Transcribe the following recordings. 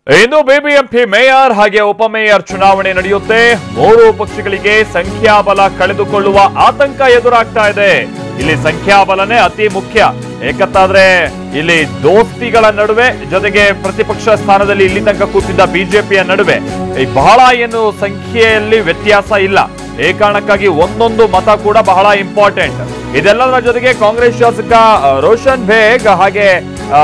ಇಂದು BBMP mayor ಹಾಗೆ ಉಪಮೇಯರ್ ಚುನಾವಣೆ ನಡೆಯುತ್ತೆ ಮೂರು ಪಕ್ಷಗಳಿಗೆ ಸಂಖ್ಯಾಬಲ ಕಳೆದುಕೊಳ್ಳುವ ಆತಂಕ ಎದುರಾಗ್ತಾ ಇದೆ ಇಲ್ಲಿ ಸಂಖ್ಯಾಬಲನೇ ಅತಿ ಮುಖ್ಯ ಏಕಂತಾದ್ರೆ ಇಲ್ಲಿ ದೋಸ್ತಿಗಳ ನಡುವೆ ಜೊತೆಗೆ ಪ್ರತಿಪಕ್ಷ ಸ್ಥಾನದಲ್ಲಿ ಇಲ್ಲಿ ತನಕ ಕೂತಿದ್ದ ಬಿಜೆಪಿಯ ನಡುವೆ ಈ ಬಹಳ ಏನು ಸಂಖ್ಯೆಯಲ್ಲಿ ವ್ಯತ್ಯಾಸ ಇಲ್ಲ ಈ ಕಾರಣಕ್ಕಾಗಿ ಒಂದೊಂದು ಮತ ಕೂಡ ಬಹಳ ಇಂಪಾರ್ಟೆಂಟ್ ಇದೆಲ್ಲದರ ಜೊತೆಗೆ ಕಾಂಗ್ರೆಸ್ ಶಾಸಕ ಆ, ರೋಷನ್ ಬೇಗ್ ಹಾಗೆ ಆ,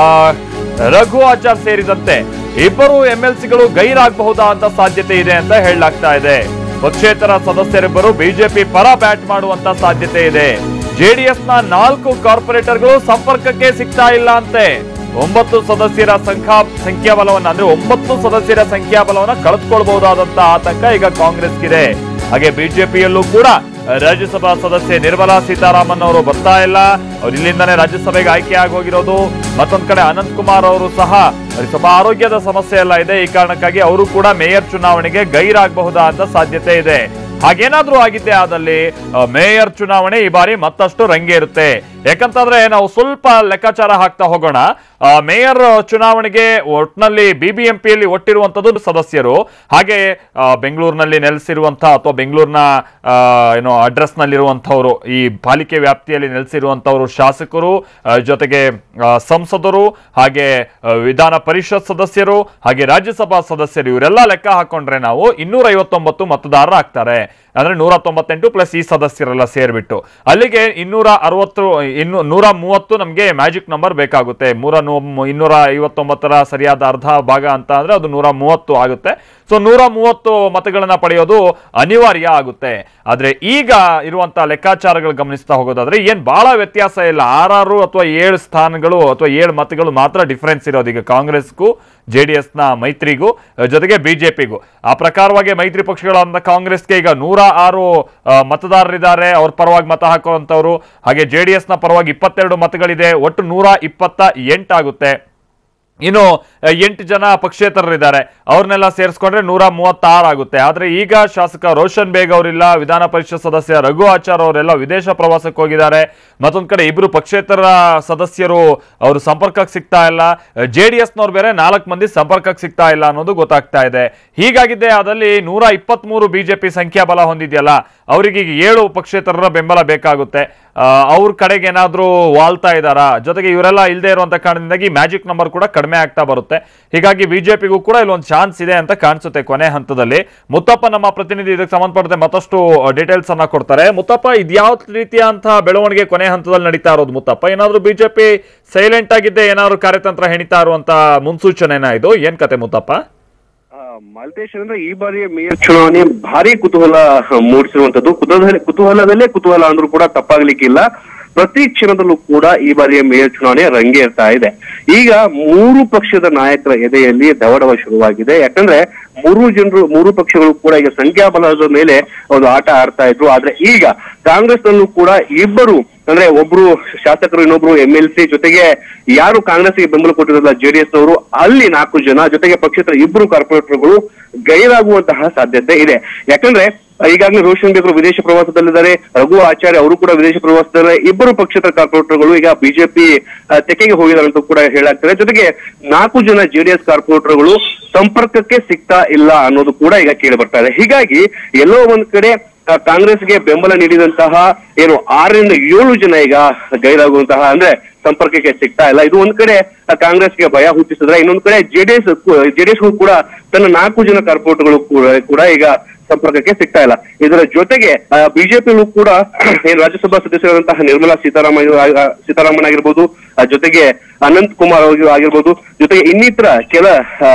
ರಘು ಆಚಾರ್ ಸೇರಿದಂತೆ ಇಬ್ಬರು ಎಂಎಲ್ಸಿಗಳು ಗೈರಾಗಬಹುದಾದ ಸಾಧ್ಯತೆ ಇದೆ ಅಂತ ಹೇಳಲಾಗ್ತಾ ಇದೆ ಪಕ್ಷೇತರ ಸದಸ್ಯರಿಬ್ಬರು ಬಿಜೆಪಿ ಪರ ಬ್ಯಾಟ್ ಮಾಡುವಂತ ಸಾಧ್ಯತೆ ಇದೆ ಜೆಡಿಎಸ್ ನ ನಾಲ್ಕು ಕಾರ್ಪೊರೇಟರ್ಗಳು ಸಂಪರ್ಕಕ್ಕೆ ಸಿಗ್ತಾ ಇಲ್ಲ ಅಂತೆ ಒಂಬತ್ತು ಸದಸ್ಯರ ಸಂಖ್ಯಾ ಸಂಖ್ಯಾಬಲವನ್ನ ಅಂದ್ರೆ ಒಂಬತ್ತು ಸದಸ್ಯರ ಸಂಖ್ಯಾಬಲವನ್ನ ಕಳೆದುಕೊಳ್ಬಹುದಾದಂತ ಆತಂಕ ಈಗ ಕಾಂಗ್ರೆಸ್ಗಿದೆ ಹಾಗೆ ಬಿಜೆಪಿಯಲ್ಲೂ ಕೂಡ ರಾಜ್ಯಸಭಾ ಸದಸ್ಯೆ ನಿರ್ಮಲಾ ಸೀತಾರಾಮನ್ ಅವರು ಬರ್ತಾ ಇಲ್ಲ ಅವ್ರು ಇಲ್ಲಿಂದಾನೇ ರಾಜ್ಯಸಭೆಗೆ ಆಯ್ಕೆ ಆಗಿ ಹೋಗಿರೋದು ಮತ್ತೊಂದ್ ಕಡೆ ಅನಂತ್ ಕುಮಾರ್ ಅವರು ಸಹ ಅವ್ರಿಗೆ ಸ್ವಲ್ಪ ಆರೋಗ್ಯದ ಸಮಸ್ಯೆ ಎಲ್ಲ ಇದೆ ಈ ಕಾರಣಕ್ಕಾಗಿ ಅವರು ಕೂಡ ಮೇಯರ್ ಚುನಾವಣೆಗೆ ಗೈರಾಗಬಹುದಾದ ಸಾಧ್ಯತೆ ಇದೆ ಹಾಗೇನಾದ್ರೂ ಆಗಿದ್ದೆ ಆದಲ್ಲಿ ಆ, ಮೇಯರ್ ಚುನಾವಣೆ ಈ ಬಾರಿ ಮತ್ತಷ್ಟು ರಂಗೇರುತ್ತೆ ಯಾಕಂತಂದ್ರೆ ನಾವು ಸ್ವಲ್ಪ ಲೆಕ್ಕಾಚಾರ ಹಾಕ್ತಾ ಹೋಗೋಣ ಆ, ಮೇಯರ್ ಚುನಾವಣೆಗೆ ಒಟ್ನಲ್ಲಿ ಬಿಬಿಎಂಪಿಯಲ್ಲಿ ಒಟ್ಟಿರುವಂತದ್ದು ಸದಸ್ಯರು ಹಾಗೆ ಆ, ಬೆಂಗಳೂರಿನಲ್ಲಿ ನೆಲೆಸಿರುವಂತಹ ಅಥವಾ ಬೆಂಗಳೂರಿನ ಆ, ಏನು ಅಡ್ರೆಸ್ ನಲ್ಲಿರುವಂತವರು ಈ ಪಾಲಿಕೆ ವ್ಯಾಪ್ತಿಯಲ್ಲಿ ನೆಲೆಸಿರುವಂತವರು ಶಾಸಕರು ಆ, ಜೊತೆಗೆ ಆ, ಸಂಸದರು ಹಾಗೆ ಆ, ವಿಧಾನ ಪರಿಷತ್ ಸದಸ್ಯರು ಹಾಗೆ ರಾಜ್ಯಸಭಾ ಸದಸ್ಯರು ಇವರೆಲ್ಲ ಲೆಕ್ಕ ಹಾಕೊಂಡ್ರೆ ನಾವು ಇನ್ನೂರ ಐವತ್ತೊಂಬತ್ತು ಮತದಾರರು ಆಗ್ತಾರೆ ಅಂದ್ರೆ ನೂರ ತೊಂಬತ್ತೆಂಟು ಪ್ಲಸ್ ಈ ಸದಸ್ಯರೆಲ್ಲ ಸೇರ್ಬಿಟ್ಟು ಅಲ್ಲಿಗೆ ಇನ್ನೂರ ಅರವತ್ತು ಇನ್ನು ನೂರ ಮೂವತ್ತು ನಮಗೆ ಮ್ಯಾಜಿಕ್ ನಂಬರ್ ಬೇಕಾಗುತ್ತೆ ಮೂರ ನೂ- ಇನ್ನೂರ ಐವತ್ತೊಂಬತ್ತರ ಸರಿಯಾದ ಅರ್ಧ ಭಾಗ ಅಂತ ಅಂದ್ರೆ ಅದು ನೂರ ಮೂವತ್ತು ಆಗುತ್ತೆ ಸೊ ನೂರ ಮೂವತ್ತು ಮತಗಳನ್ನ ಪಡೆಯೋದು ಅನಿವಾರ್ಯ ಆಗುತ್ತೆ ಆದ್ರೆ ಈಗ ಇರುವಂತಹ ಲೆಕ್ಕಾಚಾರಗಳು ಗಮನಿಸ್ತಾ ಹೋಗೋದಾದ್ರೆ ಏನ್ ಬಹಳ ವ್ಯತ್ಯಾಸ ಇಲ್ಲ ಆರಾರು ಅಥವಾ ಏಳು ಸ್ಥಾನಗಳು ಅಥವಾ ಏಳು ಮತಗಳು ಮಾತ್ರ ಡಿಫರೆನ್ಸ್ ಇರೋದು ಈಗ ಕಾಂಗ್ರೆಸ್ಗೂ ಜೆ ಡಿ ಎಸ್ನ ಮೈತ್ರಿಗೂ ಅಹ್, ಜೊತೆಗೆ ಬಿಜೆಪಿಗೂ ಆ ಪ್ರಕಾರವಾಗಿ ಮೈತ್ರಿ ಪಕ್ಷಗಳಾದ ಕಾಂಗ್ರೆಸ್ಗೆ ಈಗ ನೂರ ಆರು ಅಹ್, ಮತದಾರರಿದ್ದಾರೆ ಅವ್ರ ಪರವಾಗಿ ಮತ ಹಾಕುವಂತವ್ರು ಹಾಗೆ ಜೆ ಡಿ ಎಸ್ನ ಪರವಾಗಿ ಇಪ್ಪತ್ತೆರಡು ಮತಗಳಿದೆ ಒಟ್ಟು ನೂರ ಇಪ್ಪತ್ತ ಎಂಟಾಗುತ್ತೆ ಇನ್ನು ಅಹ್, ಎಂಟು ಜನ ಪಕ್ಷೇತರರಿದ್ದಾರೆ ಅವ್ರನ್ನೆಲ್ಲ ಸೇರಿಸ್ಕೊಂಡ್ರೆ ನೂರ ಮೂವತ್ತಾರು ಆಗುತ್ತೆ ಆದ್ರೆ ಈಗ ಶಾಸಕ ರೋಷನ್ ಬೇಗ್ ಅವರಿಲ್ಲ ವಿಧಾನ ಪರಿಷತ್ ಸದಸ್ಯ ರಘು ಆಚಾರ್ ಅವರೆಲ್ಲ ವಿದೇಶ ಪ್ರವಾಸಕ್ಕೆ ಹೋಗಿದ್ದಾರೆ ಮತ್ತೊಂದ್ ಕಡೆ ಇಬ್ರು ಪಕ್ಷೇತರ ಸದಸ್ಯರು ಅವರು ಸಂಪರ್ಕಕ್ಕೆ ಸಿಗ್ತಾ ಇಲ್ಲ ಜೆ ಡಿ ಎಸ್ನವ್ರು ಬೇರೆ ನಾಲ್ಕು ಮಂದಿ ಸಂಪರ್ಕಕ್ಕೆ ಸಿಗ್ತಾ ಇಲ್ಲ ಅನ್ನೋದು ಗೊತ್ತಾಗ್ತಾ ಇದೆ ಹೀಗಾಗಿದ್ದೆ ಅದಲ್ಲಿ ನೂರ ಇಪ್ಪತ್ಮೂರು ಬಿಜೆಪಿ ಸಂಖ್ಯಾಬಲ ಹೊಂದಿದೆಯಲ್ಲ ಅವರಿಗೆ ಈಗ ಏಳು ಪಕ್ಷೇತರರ ಬೆಂಬಲ ಬೇಕಾಗುತ್ತೆ ಆ, ಅವ್ರ ಕಡೆಗೆ ಏನಾದ್ರೂ ವಾಲ್ತಾ ಇದ್ದಾರಾ ಜೊತೆಗೆ ಇವರೆಲ್ಲ ಇಲ್ಲದೆ ಇರುವಂತ ಕಾರಣದಿಂದಾಗಿ ಮ್ಯಾಜಿಕ್ ನಂಬರ್ ಕೂಡ ಕಡಿಮೆ ಆಗ್ತಾ ಬರುತ್ತೆ ಹೀಗಾಗಿ ಬಿಜೆಪಿಗೂ ಕೂಡ ಇಲ್ಲೊಂದು ಚಾನ್ಸ್ ಇದೆ ಅಂತ ಕಾಣಿಸುತ್ತೆ ಕೊನೆ ಹಂತದಲ್ಲಿ ಮುತ್ತಪ್ಪ ನಮ್ಮ ಪ್ರತಿನಿಧಿ ಇದಕ್ಕೆ ಸಂಬಂಧಪಟ್ಟಂತೆ ಮತ್ತಷ್ಟು ಡೀಟೇಲ್ಸ್ ಅನ್ನ ಕೊಡ್ತಾರೆ ಮುತ್ತಪ್ಪ ಇದ್ಯಾವ ರೀತಿಯ ಅಂತ ಬೆಳವಣಿಗೆ ಕೊನೆ ಹಂತದಲ್ಲಿ ನಡೀತಾ ಇರೋದು ಮುತ್ತಪ್ಪ ಏನಾದ್ರೂ ಬಿಜೆಪಿ ಸೈಲೆಂಟ್ ಆಗಿದ್ದೆ ಏನಾದ್ರು ಕಾರ್ಯತಂತ್ರ ಹೆಣಿತಾ ಇರುವಂತ ಮುನ್ಸೂಚನೆನಾ ಇದು ಏನ್ ಕತೆ ಮುತ್ತಪ್ಪ ಆ, ಮಾಲ್ತೇಶ್ ಅಂದ್ರೆ ಈ ಬಾರಿಯ ಮೇಯರ್ ಚುನಾವಣೆ ಭಾರಿ ಕುತೂಹಲ ಮೂಡಿಸಿರುವಂತದ್ದು ಕುತೂಹಲ ಕುತೂಹಲದಲ್ಲೇ ಕುತೂಹಲ ಅಂದ್ರೂ ಕೂಡ ತಪ್ಪಾಗ್ಲಿಕ್ಕಿಲ್ಲ ಪ್ರತಿ ಕ್ಷಣದಲ್ಲೂ ಕೂಡ ಈ ಬಾರಿಯ ಮೇಯರ್ ಚುನಾವಣೆ ರಂಗೇರ್ತಾ ಇದೆ ಈಗ ಮೂರು ಪಕ್ಷದ ನಾಯಕರ ಎದೆಯಲ್ಲಿ ದವಡವ ಶುರುವಾಗಿದೆ ಯಾಕಂದ್ರೆ ಮೂರು ಜನರು ಮೂರು ಪಕ್ಷಗಳು ಕೂಡ ಈಗ ಸಂಖ್ಯಾಬಲದ ಮೇಲೆ ಒಂದು ಆಟ ಆಡ್ತಾ ಇದ್ರು ಆದ್ರೆ ಈಗ ಕಾಂಗ್ರೆಸ್ ನಲ್ಲೂ ಕೂಡ ಇಬ್ಬರು ಅಂದ್ರೆ ಒಬ್ರು ಶಾಸಕರು ಇನ್ನೊಬ್ರು ಎಂ ಎಲ್ ಸಿ ಜೊತೆಗೆ ಯಾರು ಕಾಂಗ್ರೆಸ್ಗೆ ಬೆಂಬಲ ಕೊಟ್ಟಿರಲ್ಲ ಜೆಡಿಎಸ್ ಅವರು ಅಲ್ಲಿ ನಾಲ್ಕು ಜನ ಜೊತೆಗೆ ಪಕ್ಷೇತರ ಇಬ್ಬರು ಕಾರ್ಪೊರೇಟರ್ಗಳು ಗೈರಾಗುವಂತಹ ಸಾಧ್ಯತೆ ಇದೆ ಯಾಕಂದ್ರೆ ಈಗಾಗಲೇ ರೋಷನ್ ಬೇಗ್ ಅವರು ವಿದೇಶ ಪ್ರವಾಸದಲ್ಲಿದ್ದಾರೆ ರಘು ಆಚಾರ್ಯ ಅವರು ಕೂಡ ವಿದೇಶ ಪ್ರವಾಸದಲ್ಲಿದ್ದಾರೆ ಇಬ್ಬರು ಪಕ್ಷೇತರ ಕಾರ್ಪೊರೇಟರ್ಗಳು ಈಗ ಬಿಜೆಪಿ ತೆಕೆಗೆ ಹೋಗಿದ್ದಾರೆ ಅಂತ ಕೂಡ ಹೇಳಾಗ್ತದೆ ಜೊತೆಗೆ ನಾಲ್ಕು ಜನ ಜೆಡಿಎಸ್ ಕಾರ್ಪೊರೇಟರ್ಗಳು ಸಂಪರ್ಕಕ್ಕೆ ಸಿಗ್ತಾ ಇಲ್ಲ ಅನ್ನೋದು ಕೂಡ ಈಗ ಕೇಳಿ ಬರ್ತಾ ಇದೆ ಹೀಗಾಗಿ ಎಲ್ಲೋ ಒಂದ್ ಕಡೆ ಆ, ಕಾಂಗ್ರೆಸ್ಗೆ ಬೆಂಬಲ ನೀಡಿದಂತಹ ಏನು ಆರರಿಂದ ಏಳು ಜನ ಈಗ ಗೈರಾಗುವಂತಹ ಅಂದ್ರೆ ಸಂಪರ್ಕಕ್ಕೆ ಸಿಗ್ತಾ ಇಲ್ಲ ಇದು ಒಂದ್ ಕಡೆ ಆ, ಕಾಂಗ್ರೆಸ್ಗೆ ಭಯ ಹುಟ್ಟಿಸಿದ್ರೆ ಇನ್ನೊಂದ್ ಕಡೆ ಜೆಡಿಎಸ್ ಜೆಡಿಎಸ್ ಕೂಡ ತನ್ನ ನಾಲ್ಕು ಜನ ಕಾರ್ಪೊರೇಟ್ಗಳು ಕೂಡ ಕೂಡ ಈಗ ಸಂಪರ್ಕಕ್ಕೆ ಸಿಗ್ತಾ ಇಲ್ಲ ಇದರ ಜೊತೆಗೆ ಬಿಜೆಪಿಯಲ್ಲೂ ಕೂಡ ಏನು ರಾಜ್ಯಸಭಾ ಸದಸ್ಯರಾದಂತಹ ನಿರ್ಮಲಾ ಸೀತಾರಾಮನ್ ಆ, ಸೀತಾರಾಮನ್ ಆಗಿರ್ಬೋದು ಆ, ಜೊತೆಗೆ ಅನಂತ್ ಕುಮಾರ್ ಅವ್ರಿಗೆ ಆಗಿರ್ಬೋದು ಜೊತೆಗೆ ಇನ್ನಿತರ ಕೆಲ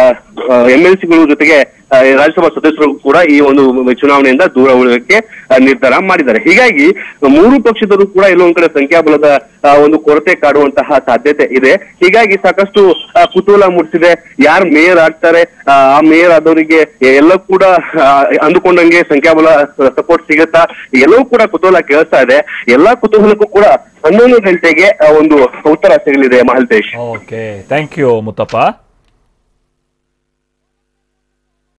ಎಂ ಎಲ್ ಸಿಗಳು ಜೊತೆಗೆ ಆ, ರಾಜ್ಯಸಭಾ ಸದಸ್ಯರು ಕೂಡ ಈ ಒಂದು ಚುನಾವಣೆಯಿಂದ ದೂರ ಉಳಿಯೋಕೆ ಆ, ನಿರ್ಧಾರ ಮಾಡಿದ್ದಾರೆ ಹೀಗಾಗಿ ಮೂರು ಪಕ್ಷದರು ಕೂಡ ಎಲ್ಲೊಂದ್ ಕಡೆ ಸಂಖ್ಯಾಬಲದ ಆ, ಒಂದು ಕೊರತೆ ಕಾಡುವಂತಹ ಸಾಧ್ಯತೆ ಇದೆ ಹೀಗಾಗಿ ಸಾಕಷ್ಟು ಆ, ಕುತೂಹಲ ಮೂಡಿಸಿದೆ ಯಾರು ಮೇಯರ್ ಆಗ್ತಾರೆ ಆ ಆ ಮೇಯರ್ ಆದವರಿಗೆ ಎಲ್ಲ ಕೂಡ ಆ, ಅಂದುಕೊಂಡಂಗೆ ಸಂಖ್ಯಾಬಲ ಸಪೋರ್ಟ್ ಸಿಗುತ್ತಾ ಎಲ್ಲವೂ ಕೂಡ ಕುತೂಹಲ ಕೇಳಿಸ್ತಾ ಇದೆ ಎಲ್ಲಾ ಕುತೂಹಲಕ್ಕೂ ಕೂಡ ಹನ್ನೊಂದು ಗಂಟೆಗೆ ಆ, ಒಂದು ಉತ್ತರ ಸಿಗಲಿದೆ Mahantesh okay thank you Muthappa